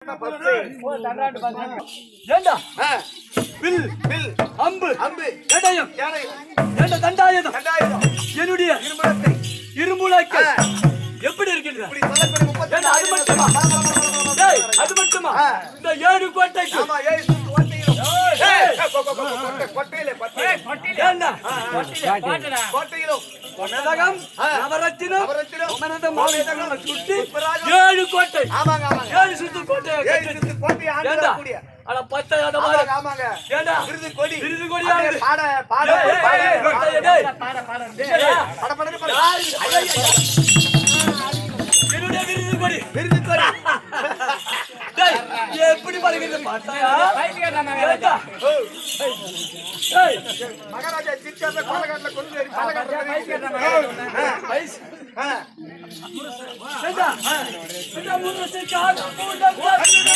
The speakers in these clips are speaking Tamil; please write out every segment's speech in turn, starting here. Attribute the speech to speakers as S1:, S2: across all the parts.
S1: ஏண்டா
S2: ஆ,
S1: வில்
S2: வில்,
S1: அம்பு
S2: அம்பு,
S1: கேடயம்
S2: யானை,
S1: ஏண்டா தண்டாயுதம்
S2: ரெண்டாயிரம்,
S1: என்னுடைய
S2: இரும்புலத்தை,
S1: இரும்புலாக்கள்
S2: ஆ.
S1: எப்படி இருக்கின்ற
S2: இப்படி சொல்லக்கூடிய முப்பத்தி
S1: ஏண்டா, அது மட்டுமா? டேய், அது மட்டுமா
S2: ஆ.
S1: இந்த ஏழு கோட்டைக்கு
S2: ஆமா, ஏய், சுத்து கோட்டையிலும். ஏய், கொ- கொ- கொ- கொட்டை, கொட்டையிலே, கொட்டையிலே.
S1: ஏண்டா
S2: கோட்டையிலும்.
S1: உன்னதகம்
S2: ஆ.
S1: நவரத்தினம்
S2: நவரத்தினம்,
S1: உமனதம்
S2: மாவேதகம்,
S1: சுட்டி
S2: புஷ்பராகம்.
S1: ஏழு கோட்டை
S2: ஆமாங்க, ஆமாங்க.
S1: ஏழு சுத்து கோட்டை
S2: ஏய், சுத்து கோட்டையை ஆண்டு
S1: ஏண்டா
S2: வரக்கூடிய.
S1: அட பத்தாயிரம்
S2: ஆமாங்க,
S1: மாதிரி
S2: ஆமாங்க.
S1: ஏண்டா
S2: விருது கொடி.
S1: விருது கொடி
S2: அப்படியே
S1: ஆகுது.
S2: பாட, பாட,
S1: ஏய், ஏய்,
S2: பாட,
S1: ஏய்,
S2: பாட.
S1: டேய், டேய். ஏண்டா,
S2: பட, படன்னு பாடு.
S1: யாரு இது? ஐயா, ஐயா. என்னுடைய விருது கொடி
S2: விருது கொடி.
S1: டேய், எப்படி பறக்குது பார்த்தாயா? ஏண்டா?
S2: ஓ,
S1: ஏய்,
S2: மகாராஜா சிரிச்சாருல கோலக்காட்டுல கொண்டு போய் பாலக்காட்டுல போய் ஆ,
S1: வயசு.
S2: ஆ.
S1: ஏண்டா? ஏண்டா, முரசு காடு, மூடம் காடு.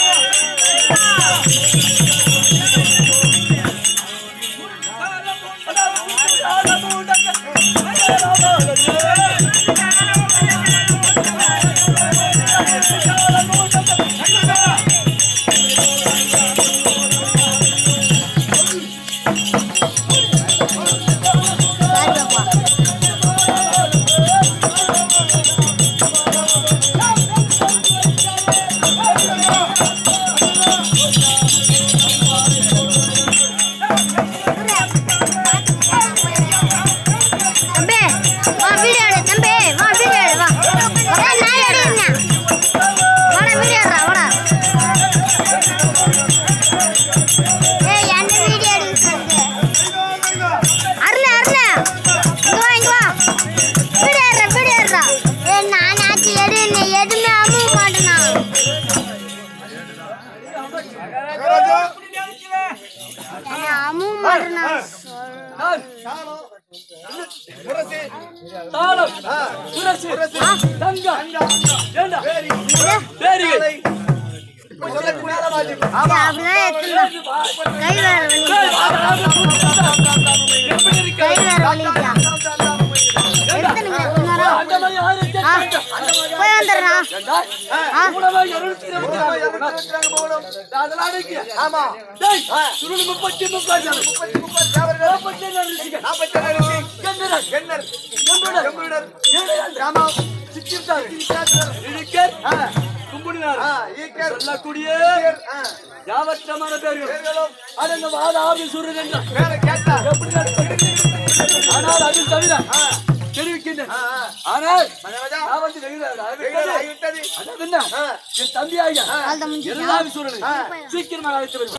S3: தம்பி வா வீடியோ எடு தம்பி வா வீடியோ எடு வா வா நான் எடுங்க வாடா வீடியோ எடுறா வாடா ஏய் என்ன வீடியோ எடுக்க சொல்லுங்க அருள அருள இங்க வா இங்க வா வீடியோ எடுறா வீடியோ எடுறா ஏய் நான் ஆச்சு எடு நீ எதுமே அமுக மாட்டேனா
S2: மகாராஜா
S3: என்ன அமுக மாட்டேனா
S2: தாளம், முரசு,
S1: தாளம்
S2: ஆ,
S1: சுரசு
S2: முரசு,
S1: தங்கம் ஏண்டா
S2: வேரி,
S1: வேரிகை
S2: தாளை. இப்ப சொல்லக்கூடிய ஆலவாதி.
S3: இது அப்படிதான் எடுத்துக்கலாம் கை வேற வலி
S1: ஏய், வாடா, எப்படி இருக்க
S3: கை வேற வலிக்குதா எடுத்துனுங்க இன்னொரு
S1: அந்த மாதிரி யாரு
S3: ஆ
S1: கேட்க
S3: போய் வந்துடுறா
S1: ஏண்டா?
S3: ஆ
S1: மூலமா இருநூத்தி இருபத்தி
S2: முரசு,
S1: நாலு.
S2: இருபத்தி ரெண்டு போகணும்.
S1: அதெல்லாம் அடக்கிய.
S2: ஆமா
S1: டேய், சுருளு முப்பத்தி முப்பத்தி நாலு.
S2: முப்பத்தி முப்பது தேவர்கள்,
S1: முப்பத்தி நாலு ரிஷிகள்.
S2: நாற்பத்தி ஏழு ரிஷி,
S1: கந்தரன்,
S2: கண்ணர்,
S1: எம்புடர்,
S2: செம்புடர்,
S1: ஏழையாள்,
S2: ராமம்,
S1: சிக்கித்தார்,
S2: சீசாசர்,
S1: இடுக்கர்,
S2: ஆ,
S1: கும்புடினார்.
S2: ஆ, ஈக்கர்,
S1: சொல்லக்கூடிய
S2: ஈக்கர், ஆ,
S1: யாவற்றமான பேர்கள்
S2: பேர்களும்
S1: அடங்க வாத ஆவி சுருள் என்றார்.
S2: பேரை கேட்டா.
S1: எப்படி நடக்கிறது? ஆனால் அது தவிர
S2: ஆ,
S1: தெரிவிக்கின்றேன்
S2: ஆ, ஆ.
S1: ஆனால்
S2: மகாராஜா,
S1: நான் வந்து வெகுளாக
S2: வெகுளாக
S1: ஆகிவிட்டது.
S2: ஆகிவிட்டது.
S1: அதாவது என்ன?
S2: ஆ,
S1: என் தம்பியாக
S3: அவ்வளவுதான் முடிஞ்சுதா?
S1: எல்லா சூழலும்
S2: ஆ.
S1: சீக்கிரமாக அழைத்து வருவேன்